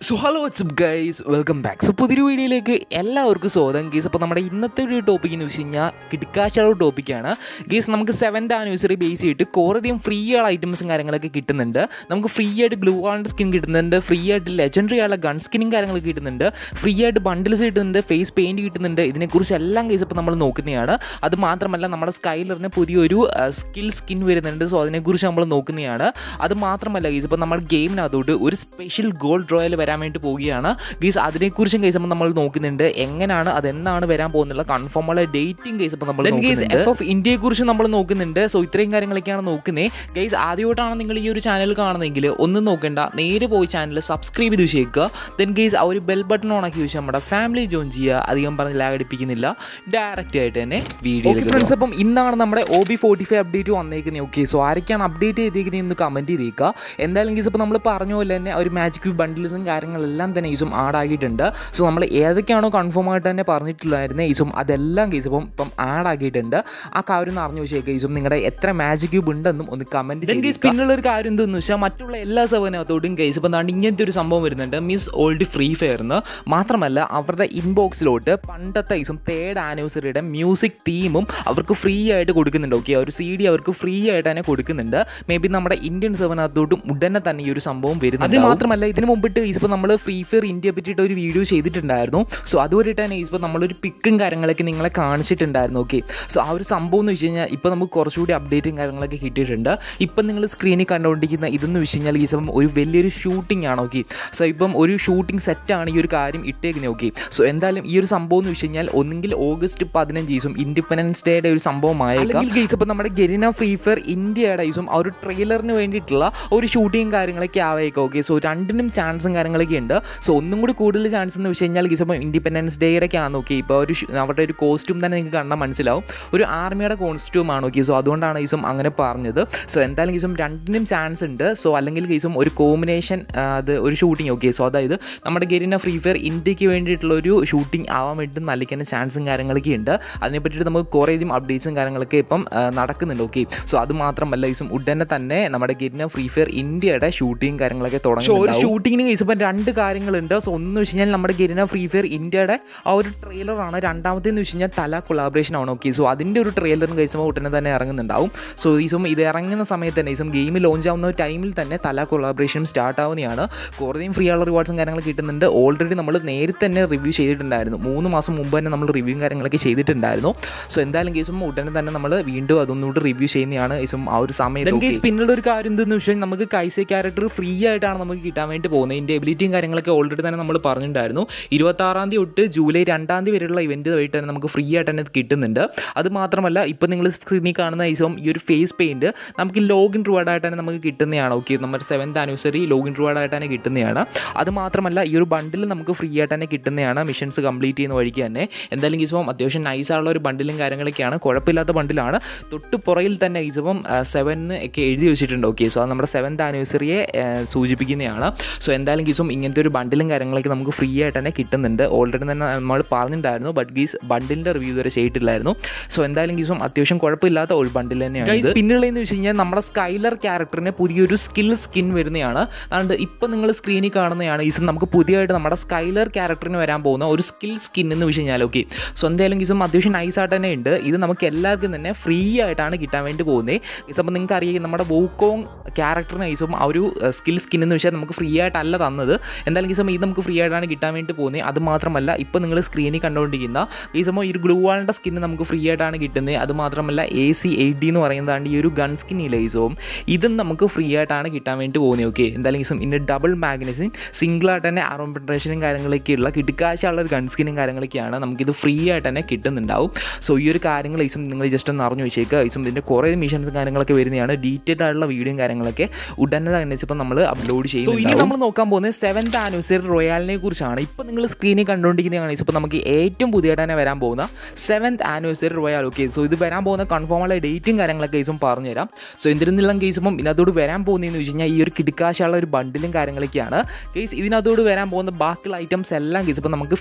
so hello what's up guys welcome back so പുതിയൊരു വീഡിയോയിലേക്ക് എല്ലാവർക്കും സ്വാഗതം ഗീസ് അപ്പോൾ നമ്മുടെ ഇന്നത്തെ ഒരു ടോപ്പിക് എന്ന് വെച്ച് കഴിഞ്ഞാൽ കിടക്കാശുള്ള ടോപ്പിക്കാണ് ഗീസ് നമുക്ക് സെവൻത് ആനിവേഴ്സറി ബേസ് ചെയ്തിട്ട് കുറേയധികം ഫ്രീ ആയുള്ള ഐറ്റംസും കാര്യങ്ങളൊക്കെ കിട്ടുന്നുണ്ട് നമുക്ക് ഫ്രീ ആയിട്ട് ഗ്ലൂ ആൾഡ് സ്കിൻ കിട്ടുന്നുണ്ട് ഫ്രീ ആയിട്ട് ലെജൻഡറി ആയുള്ള ഗൺ സ്കിന്നും കാര്യങ്ങളൊക്കെ കിട്ടുന്നുണ്ട് ഫ്രീ ആയിട്ട് ബണ്ടിൽസ് കിട്ടുന്നുണ്ട് ഫേസ് പെയിൻറ്റ് കിട്ടുന്നുണ്ട് ഇതിനെക്കുറിച്ച് എല്ലാം കേസ് ഇപ്പോൾ നമ്മൾ നോക്കുന്നതാണ് അത് മാത്രമല്ല നമ്മുടെ സ്കൈലറിന് പുതിയൊരു സ്കിൽ സ്കിൻ വരുന്നുണ്ട് സോ അതിനെക്കുറിച്ച് നമ്മൾ നോക്കുന്നതാണ് അത് മാത്രമല്ല ഗീസ് ഇപ്പോൾ നമ്മുടെ ഗെയിമിനകത്തോട്ട് ഒരു സ്പെഷ്യൽ ഗോൾഡ് റോയൽ വരാൻ വേണ്ടി പോവുകയാണ് ഗീസ് അതിനെക്കുറിച്ചും കേസ് ഇപ്പോൾ നമ്മൾ നോക്കുന്നുണ്ട് എങ്ങനെയാണ് അതെന്നാണ് വരാൻ പോകുന്നുള്ള കൺഫേം ഉള്ള ഡേറ്റിംഗ് കേസ് ഇപ്പോൾ നമ്മൾ ഗേസ് എഫ് ഓഫ് ഇന്ത്യയെക്കുറിച്ച് നമ്മൾ നോക്കുന്നുണ്ട് സോ ഇത്രയും കാര്യങ്ങളൊക്കെയാണ് നോക്കുന്നത് ഗൈസ് ആദ്യമായിട്ടാണ് നിങ്ങൾ ഈ ഒരു ചാനൽ കാണുന്നതെങ്കിൽ ഒന്നും നോക്കണ്ട നേരെ പോയി ചാനൽ സബ്സ്ക്രൈബ് ചെയ്ത് വെച്ചേക്കുക ദെൻ ഗേസ് ആ ഒരു ബെൽ ബട്ടൺ ഓൺ ആക്കി വെച്ചാൽ നമ്മുടെ ഫാമിലി ജോയിൻ ചെയ്യുക അധികം പറഞ്ഞ് ലാഗ് അടിപ്പിക്കുന്നില്ല ഡയറക്റ്റ് ആയിട്ട് തന്നെ വീഡിയോ ഫ്രണ്ട്സ് അപ്പം ഇന്നാണ് നമ്മുടെ O B forty five update വന്നേക്കുന്നത് ഓക്കെ സോ ആരൊക്കെയാണ് അപ്ഡേറ്റ് ചെയ്തേക്കുന്നത് എന്ന് കമൻറ്റ് ചെയ്തേക്കുക എന്തായാലും ഗീസ് ഇപ്പോൾ നമ്മൾ പറഞ്ഞ പോലെ തന്നെ ഒരു മാജിക് ബണ്ടിൽസും കാര്യങ്ങളെല്ലാം തന്നെ ഈസും ആഡ് ആക്കിയിട്ടുണ്ട് സോ നമ്മൾ ഏതൊക്കെയാണോ കൺഫേം ആയിട്ട് തന്നെ പറഞ്ഞിട്ടുള്ളായിരുന്നത് ഈസും അതെല്ലാം കേസ് ഇപ്പം ഇപ്പം ആഡ് ആക്കിയിട്ടുണ്ട് ആ കാര്യം ഒന്ന് അറിഞ്ഞു വെച്ചേക്കുക ഈസും നിങ്ങളുടെ എത്ര മാജിക് ക്യൂബ് ഉണ്ടെന്നും ഒന്ന് കമൻറ്റ് ചെയ്ത് പിന്നുള്ള ഒരു കാര്യം എന്തെന്ന് വെച്ചാൽ മറ്റുള്ള എല്ലാ സെവനകത്തോടും കേസ് ഇപ്പം താണ്ട് ഇങ്ങനത്തെ ഒരു സംഭവം വരുന്നുണ്ട് മിസ് ഓൾഡ് ഫ്രീ ഫയർന്ന് മാത്രമല്ല അവരുടെ ഇൻബോക്സിലോട്ട് പണ്ടത്തെ ഈസും തേർഡ് ആനിവേഴ്സറിയുടെ മ്യൂസിക് തീമും അവർക്ക് ഫ്രീ ആയിട്ട് കൊടുക്കുന്നുണ്ട് ഓക്കെ ഒരു സി ഡി അവർക്ക് ഫ്രീ ആയിട്ട് തന്നെ കൊടുക്കുന്നുണ്ട് മേ ബി നമ്മുടെ ഇന്ത്യൻ സെവനകത്തോട്ടും ഉടനെ തന്നെ ഈ ഒരു സംഭവം വരുന്നത് അത് മാത്രമല്ല ഇതിന് മുമ്പിട്ട് ഈസ്പ്പോൾ നമ്മൾ ഫ്രീ ഫയർ ഇന്ത്യയെ പറ്റിയിട്ട് ഒരു വീഡിയോ ചെയ്തിട്ടുണ്ടായിരുന്നു സോ അതുവരെയിട്ട് തന്നെ ഈസ്പ്പോൾ നമ്മളൊരു പിക്കും കാര്യങ്ങളൊക്കെ നിങ്ങളെ കാണിച്ചിട്ടുണ്ടായിരുന്നു ഓക്കെ സോ ആ ഒരു സംഭവം എന്ന് വെച്ച് കഴിഞ്ഞാൽ ഇപ്പോൾ നമുക്ക് കുറച്ചുകൂടി അപ്ഡേറ്റും കാര്യങ്ങളൊക്കെ കിട്ടിയിട്ടുണ്ട് ഇപ്പം നിങ്ങൾ സ്ക്രീനിൽ കണ്ടുകൊണ്ടിരിക്കുന്ന ഇതെന്ന് വെച്ച് കഴിഞ്ഞാൽ ഈ സമയം ഒരു വലിയൊരു ഷൂട്ടിംഗ് ആണ് ഓക്കെ സോ ഇപ്പം ഒരു ഷൂട്ടിംഗ് സെറ്റാണ് ഈ ഒരു കാര്യം ഇട്ടേക്കുന്നത് ഓക്കെ സോ എന്തായാലും ഈ ഒരു സംഭവം എന്ന് വെച്ച് കഴിഞ്ഞാൽ ഒന്നെങ്കിൽ ഓഗസ്റ്റ് പതിനഞ്ച് ദിവസം ഇൻഡിപെൻഡൻസ് ഡേയുടെ ഒരു സംഭവമായേക്കാം ഗെയ്സ് ഇപ്പോൾ നമ്മുടെ ഗെരിന ഫ്രീ ഫയർ ഇന്ത്യയുടെ ദിവസം ആ ഒരു ട്രെയിലറിന് വേണ്ടിയിട്ടുള്ള ഒരു ഷൂട്ടിങ് കാര്യങ്ങളൊക്കെ ആവേക്കാം ഓക്കെ സോ രണ്ടിനും ചാൻസും കാര്യങ്ങളൊക്കെ ഉണ്ട് സോ ഒന്നും കൂടി കൂടുതൽ ചാൻസ് എന്ന് വെച്ച് കഴിഞ്ഞാൽ ഗീസ് ഇപ്പോൾ ഇൻഡിപെൻഡൻസ് ഡേയുടെ ഒക്കെ ആണ് ഓക്കെ ഇപ്പോൾ ഒരു ഷ്- അവരുടെ ഒരു കോസ്റ്റ്യൂം തന്നെ നിങ്ങൾക്ക് കണ്ടാൽ മനസ്സിലാവും ഒരു ആർമിയുടെ കോസ്റ്റ്യൂം ആണ് ഓക്കെ സോ അതുകൊണ്ടാണ് ഗീസും അങ്ങനെ പറഞ്ഞത് സോ എന്തായാലും ഗീസും രണ്ടിനും ചാൻസ് ഉണ്ട് സോ അല്ലെങ്കിൽ ഗീസും ഒരു കോമ്പിനേഷൻ അത് ഒരു ഷൂട്ടിംഗ് ഓക്കെ സോ അതായത് നമ്മുടെ ഗെരിന ഫ്രീ ഫയർ ഇന്ത്യക്ക് വേണ്ടിയിട്ടുള്ള ഒരു ഷൂട്ടിംഗ് ആവാൻ വേണ്ടി നല്ലിക്കുന്ന ചാൻസും കാര്യങ്ങളൊക്കെ ഉണ്ട് അതിനെ പറ്റിയിട്ട് നമുക്ക് കുറേയധികം അപ്ഡേറ്റ്സും കാര്യങ്ങളൊക്കെ ഇപ്പം ആ, നടക്കുന്നുണ്ട് ഓക്കെ സോ അത് മാത്രമല്ല ഗീസും ഉടനെ തന്നെ നമ്മുടെ ഗെരിന ഫ്രീ ഫയർ ഇന്ത്യയുടെ ഷൂട്ടിംഗ് കാര്യങ്ങളൊക്കെ തുടങ്ങി ഒരു ഷൂട്ടിങ്ങിന് കേസ് ഇപ്പം രണ്ട് കാര്യങ്ങളുണ്ട് സോ ഒന്ന് വെച്ച് കഴിഞ്ഞാൽ നമ്മുടെ ഗെരിന ഫ്രീ ഫയർ ഇന്ത്യയുടെ ആ ഒരു ട്രെയിലറാണ് രണ്ടാമത്തേന്ന് വെച്ച് കഴിഞ്ഞാൽ തല കൊളാബറേഷൻ ആണ് ഓക്കെ സോ അതിൻ്റെ ഒരു ട്രെയിലറും കഴിച്ചപ്പോൾ ഉടനെ തന്നെ ഇറങ്ങുന്നുണ്ടാവും സോ ഈസും ഇത് ഇറങ്ങുന്ന സമയത്ത് തന്നെ ഈസും ഗെയിം ലോഞ്ച് ആവുന്ന ടൈമിൽ തന്നെ തല കൊളാബറേഷൻ സ്റ്റാർട്ട് ആവുന്നതാണ് കുറേയും ഫ്രീ ആയുള്ള റിവാർഡ്സും കാര്യങ്ങളും കിട്ടുന്നുണ്ട് ഓൾറെഡി നമ്മൾ നേരത്തെ തന്നെ റിവ്യൂ ചെയ്തിട്ടുണ്ടായിരുന്നു മൂന്ന് മാസം മുമ്പ് തന്നെ നമ്മൾ റിവ്യൂ കാര്യങ്ങളൊക്കെ ചെയ്തിട്ടുണ്ടായിരുന്നു സോ എന്തായാലും കേസും ഉടനെ തന്നെ നമ്മൾ വീണ്ടും അതൊന്നുകൂടി റിവ്യൂ ചെയ്യുന്നതാണ് ഈസും ആ ഒരു സമയത്ത് കേസ് പിന്നുള്ള ഒരു കാര്യം എന്തെന്ന് വെച്ചാൽ നമുക്ക് കൈസ ക്യാരക്ടർ ഫ്രീ ആയിട്ടാണ് നമുക്ക് കിട്ടാൻ വേണ്ടി പോകുന്നത് ഇതിൻ്റെ എബിലിറ്റിയും കാര്യങ്ങളൊക്കെ ഓൾറെഡി തന്നെ നമ്മൾ പറഞ്ഞിട്ടുണ്ടായിരുന്നു ഇരുപത്താറാം തീയതി തൊട്ട് ജൂലൈ രണ്ടാം തീയതി വരെയുള്ള ഇവൻറ്റ് വഴിയിട്ട് തന്നെ നമുക്ക് ഫ്രീ ആയിട്ട് തന്നെ കിട്ടുന്നുണ്ട് അത് മാത്രമല്ല ഇപ്പം നിങ്ങൾ സ്ക്രീനിൽ കാണുന്ന ദിവസം ഈ ഒരു ഫേസ് പെയിൻറ്റ് നമുക്ക് ലോഗിൻ റിവാർഡായിട്ട് തന്നെ നമുക്ക് കിട്ടുന്നതാണ് ഓക്കെ നമ്മുടെ സെവൻത്ത് ആനിവേഴ്സറി ലോഗിൻ റിവാർഡായിട്ട് തന്നെ കിട്ടുന്നതാണ് അത് മാത്രമല്ല ഈ ഒരു ബണ്ടിൽ നമുക്ക് ഫ്രീ ആയിട്ട് തന്നെ കിട്ടുന്നതാണ് മിഷൻസ് കംപ്ലീറ്റ് ചെയ്യുന്ന വഴിക്ക് തന്നെ എന്തായാലും ഗീസപ്പം അത്യാവശ്യം നൈസായുള്ള ഒരു ബണ്ടിലും കാര്യങ്ങളൊക്കെയാണ് കുഴപ്പമില്ലാത്ത ബണ്ടിലാണ് തൊട്ട് പുറയിൽ തന്നെ ഗീസപ്പം സെവന് ഒക്കെ എഴുതി വെച്ചിട്ടുണ്ട് ഓക്കെ സോ അത് നമ്മുടെ സെവൻത്ത് ആനിവേഴ്സറിയെ സൂചിപ്പിക്കുന്നതാണ് സോ എന്തായാലും ഗീസും ഇങ്ങനത്തെ ഒരു ബണ്ടിലും കാര്യങ്ങളൊക്കെ നമുക്ക് ഫ്രീ ആയിട്ട് തന്നെ കിട്ടുന്നുണ്ട് ഓൾറെഡി തന്നെ നമ്മൾ പറഞ്ഞിട്ടുണ്ടായിരുന്നു ബട്ട് ഗീസ് ബണ്ടിലിൻ്റെ റിവ്യൂ ഇതുവരെ ചെയ്തിട്ടില്ലായിരുന്നു സോ എന്തായാലും ഗീസും അത്യാവശ്യം കുഴപ്പമില്ലാത്ത ഒരു ബണ്ടിൽ തന്നെയാണ് പിന്നുള്ളതെന്ന് വെച്ച് കഴിഞ്ഞാൽ നമ്മുടെ സ്കൈലർ ക്യാരക്ടറിന് പുതിയൊരു സ്കിൽ സ്കിൻ വരുന്നതാണ് അതുകൊണ്ട് ഇപ്പം നിങ്ങൾ സ്ക്രീനിൽ കാണുന്നതാണ് ഈസും നമുക്ക് പുതിയതായിട്ട് നമ്മുടെ സ്കൈലർ ക്യാരക്ടറിന് വരാൻ പോകുന്ന ഒരു സ്കിൽ സ്കിൻ എന്ന് വെച്ച് കഴിഞ്ഞാൽ ഓക്കെ സോ എന്തായാലും ഗീസും അത്യാവശ്യം നൈസായിട്ട് തന്നെ ഉണ്ട് ഇത് നമുക്ക് എല്ലാവർക്കും തന്നെ ഫ്രീ ആയിട്ടാണ് കിട്ടാൻ വേണ്ടി പോകുന്നത് ഗീസ് അപ്പോൾ നിങ്ങൾക്ക് അറിയാം നമ്മുടെ വൂക്കോങ് ക്യാരക്ടറിന് ഈസും ആ ഒരു സ്കിൽ സ്കിൻ എന്ന് വെച്ചാൽ നമുക്ക് ഫ്രീ ആയിട്ടല്ല തന്നത് എന്തായാലും ഗീസം ഇത് നമുക്ക് ഫ്രീ ആയിട്ടാണ് കിട്ടാൻ വേണ്ടി പോകുന്നത് അത് മാത്രമല്ല ഇപ്പോൾ നിങ്ങൾ സ്ക്രീനിൽ കണ്ടുകൊണ്ടിരിക്കുന്ന ഈ സംഭവം ഈ ഒരു ഗ്ലൂ വാളിൻ്റെ സ്കിന്ന് നമുക്ക് ഫ്രീ ആയിട്ടാണ് കിട്ടുന്നത് അത് മാത്രമല്ല എ സി എയ്റ്റ് ഡി എന്ന് പറയുന്നതാണ് ഈ ഒരു ഗൺ സ്കിൻ ഇലൈസവും ഇതും നമുക്ക് ഫ്രീ ആയിട്ടാണ് കിട്ടാൻ വേണ്ടി പോകുന്നത് ഓക്കെ എന്തായാലും ഗീസം ഇതിൻ്റെ ഡബിൾ മാഗ്നസിൻ സിംഗിളായിട്ട് തന്നെ ആർമ പെൻട്രേഷനും കാര്യങ്ങളൊക്കെയുള്ള കിടക്കാശുള്ള ഒരു ഗൺ സ്കിനും കാര്യങ്ങളൊക്കെയാണ് നമുക്കിത് ഫ്രീ ആയിട്ട് തന്നെ കിട്ടുന്നുണ്ടാവും സോ ഈ ഒരു കാര്യങ്ങൾ ഈസും നിങ്ങൾ ജസ്റ്റ് ഒന്ന് അറിഞ്ഞു വെച്ചേക്കുക ഈസും ഇതിൻ്റെ കുറേ മിഷൻസും കാര്യങ്ങളൊക്കെ വരുന്നതാണ് ഡീറ്റെയിൽഡ് ആയിട്ടുള്ള വീഡിയോയും കാര്യങ്ങളൊക്കെ ഉടനെ തന്നെ ഇപ്പം നമ്മൾ അപ്ലോഡ് ചെയ്യും സോ ഇനി നമ്മൾ നോക്കാൻ പോകുന്നത് സെവൻത്ത് ആനിവേഴ്സറി റോയാലിനെ കുറിച്ചാണ് ഇപ്പോൾ നിങ്ങൾ സ്ക്രീനിൽ കണ്ടുകൊണ്ടിരിക്കുന്നതാണ് ഇപ്പോൾ നമുക്ക് ഏറ്റവും പുതിയതായിട്ട് തന്നെ വരാൻ പോകുന്ന seventh anniversary royale okay so ഇത് വരാൻ പോകുന്ന കൺഫേം ഉള്ള ഡേറ്റും കാര്യങ്ങളൊക്കെ കേസും പറഞ്ഞുതരാം സോ എന്തിരുന്നുള്ള കേസ് ഇപ്പം ഇതിനകത്തോട് വരാൻ പോകുന്നതെന്ന് വെച്ച് കഴിഞ്ഞാൽ ഈ ഒരു കിടക്കാശുള്ള ഒരു ബണ്ടിലും കാര്യങ്ങളൊക്കെയാണ് കേസ് ഇതിനകത്തോട് വരാൻ പോകുന്ന ബാക്കിയുള്ള ഐറ്റംസ് എല്ലാം കേസ് ഇപ്പം നമുക്ക് ഫിക്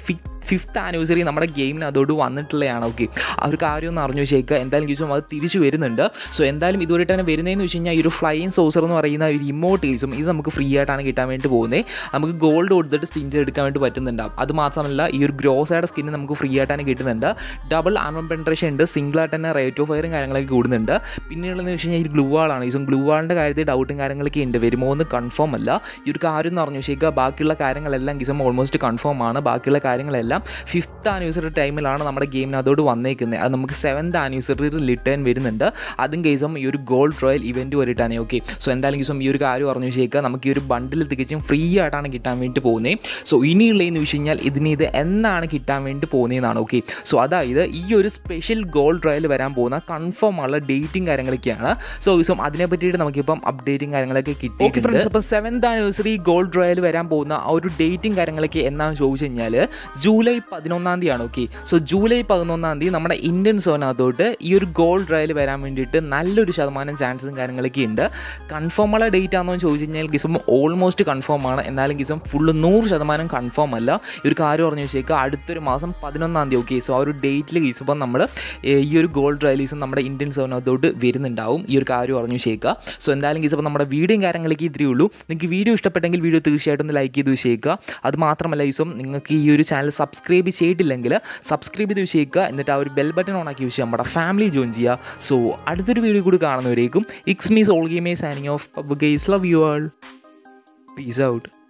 ഫിഫ്ത്ത് ആനിവേഴ്സറി നമ്മുടെ ഗെയിമിന് അതോട് വന്നിട്ടുള്ളതാണ് ഓക്കെ ആ ഒരു കാര്യം ഒന്ന് അറിഞ്ഞു വെച്ചേക്കുക എന്തായാലും ഗീസും അത് തിരിച്ചു വരുന്നുണ്ട് സോ എന്തായാലും ഇതുവരെ തന്നെ വരുന്നതെന്ന് വെച്ച് കഴിഞ്ഞാൽ ഈ ഒരു ഫ്ലൈയിങ് സോസർ എന്ന് പറയുന്ന ഒരു ഇമോട്ട് ഗീസും ഇത് നമുക്ക് ഫ്രീ ആയിട്ടാണ് കിട്ടാൻ വേണ്ടി പോകുന്നത് നമുക്ക് ഗോൾഡ് കൊടുത്തിട്ട് സ്പിൻ ചെയ്തെടുക്കാൻ വേണ്ടി പറ്റുന്നുണ്ടാവും അത് മാത്രമല്ല ഈ ഒരു ഗ്രോസയുടെ സ്കിന്ന് നമുക്ക് ഫ്രീ ആയിട്ടാണ് കിട്ടുന്നുണ്ട് ഡബിൾ ആർമർ പെൻട്രേഷൻ ഉണ്ട് സിംഗിൾ ആയിട്ട് തന്നെ റേറ്റ് ഓഫ് ഫയറും കാര്യങ്ങളൊക്കെ കൂടുന്നുണ്ട് പിന്നെയുള്ളതെന്ന് വെച്ച് കഴിഞ്ഞാൽ ഈ ഗ്ലൂ വാളാണ് ഈ ഗ്ലൂ വാളിൻ്റെ കാര്യത്തിൽ ഡൗട്ടും കാര്യങ്ങളൊക്കെ ഉണ്ട് വരുമോ എന്ന് കൺഫേം അല്ല ഈ ഒരു കാര്യം എന്ന് പറഞ്ഞു വെച്ചേക്കുക ബാക്കിയുള്ള കാര്യങ്ങളെല്ലാം ഗിസം ഓൾമോസ്റ്റ് കൺഫേം ആണ് ബാക്കിയുള്ള കാര്യങ്ങളെല്ലാം ഫിഫ്ത്ത് ആനിവേഴ്സറി ടൈമിലാണ് നമ്മുടെ ഗെയിമിന് അതോട് വന്നേക്കുന്നത് അത് നമുക്ക് സെവൻത്ത് ആനിവേഴ്സറി റിട്ടേൺ വരുന്നുണ്ട് അതും കേസും ഈ ഒരു ഗോൾഡ് റോയൽ ഇവൻറ്റ് വരിട്ടാണ് ഓക്കെ സോ എന്തായാലും കേസും ഈ ഒരു കാര്യം പറഞ്ഞു വെച്ചേക്കുക നമുക്ക് ഈ ഒരു ബണ്ടിൽ തികച്ചും ഫ്രീ ആയിട്ടാണ് കിട്ടാൻ വേണ്ടി പോകുന്നത് സോ ഇനിയുള്ളതെന്ന് വെച്ച് കഴിഞ്ഞാൽ ഇതിന് ഇത് എന്നാണ് കിട്ടാൻ വേണ്ടി പോകുന്നതെന്നാണ് ഓക്കെ സോ അതായത് ഈ ഒരു സ്പെഷ്യൽ ഗോൾഡ് റോയൽ വരാൻ പോകുന്ന കൺഫേം ഉള്ള ഡേറ്റും കാര്യങ്ങളൊക്കെയാണ് സോ ഗീസും അതിനെ പറ്റിയിട്ട് നമുക്കിപ്പം അപ്ഡേറ്റും കാര്യങ്ങളൊക്കെ കിട്ടി ഓക്കെ ഫ്രണ്ട്സ് അപ്പോൾ സെവൻത്ത് ആനിവേഴ്സറി ഗോൾഡ് റോയൽ വരാൻ പോകുന്ന ആ ഒരു ഡേറ്റും കാര്യങ്ങളൊക്കെ എന്നാന്ന് ചോദിച്ചു കഴിഞ്ഞാൽ ജൂലൈ പതിനൊന്നാം തീയതിയാണ് ഓക്കെ സോ ജൂലൈ പതിനൊന്നാം തീയതി നമ്മുടെ ഇന്ത്യൻ സോനകത്തോട്ട് ഈ ഒരു ഗോൾഡ് റോയൽ വരാൻ വേണ്ടിയിട്ട് നല്ലൊരു ശതമാനം ചാൻസും കാര്യങ്ങളൊക്കെ ഉണ്ട് കൺഫേം ഉള്ള ഡേറ്റ് ആണെന്ന് ചോദിച്ചു കഴിഞ്ഞാൽ ഗിസം ഓൾമോസ്റ്റ് കൺഫേം ആണ് എന്നാലും ഗിസം ഫുള്ള് നൂറ് ശതമാനം കൺഫേം അല്ല ഈ ഒരു കാര്യം പറഞ്ഞു വെച്ചേക്കുക അടുത്തൊരു മാസം പതിനൊന്നാം തീയതി ഓക്കെ സോ ആ ഒരു ഡേറ്റിൽ ഗീസുമ്പോൾ നമ്മൾ ഈ ഒരു ഗോൾഡ് റൈലീസും നമ്മുടെ ഇന്ത്യൻ സോനകത്തോട്ട് വരുന്നുണ്ടാവും ഈ ഒരു കാര്യം പറഞ്ഞു വെച്ചേക്കുക സോ എന്തായാലും ഗീസപ്പോൾ നമ്മുടെ വീഡിയോയും കാര്യങ്ങളൊക്കെ ഇത്രയേ ഉള്ളൂ നിങ്ങൾക്ക് വീഡിയോ ഇഷ്ടപ്പെട്ടെങ്കിൽ വീഡിയോ തീർച്ചയായിട്ടും ഒന്ന് ലൈക്ക് ചെയ്ത് വെച്ചേക്കുക അത് മാത്രമല്ല ഈസും നിങ്ങൾക്ക് ഈ ഒരു ചാനൽ സബ്സ്ക്രൈബ് ചെയ്തിട്ടില്ലെങ്കിൽ സബ്സ്ക്രൈബ് ചെയ്ത് വെച്ചേക്കുക എന്നിട്ട് ആ ഒരു ബെൽ ബട്ടൺ ഓൺ ആക്കി വെച്ച് നമ്മുടെ ഫാമിലി ജോയിൻ ചെയ്യുക സോ അടുത്തൊരു വീഡിയോ കൂടി കാണുന്നവരേക്കും it's me all gamer signing off guys love you all peace out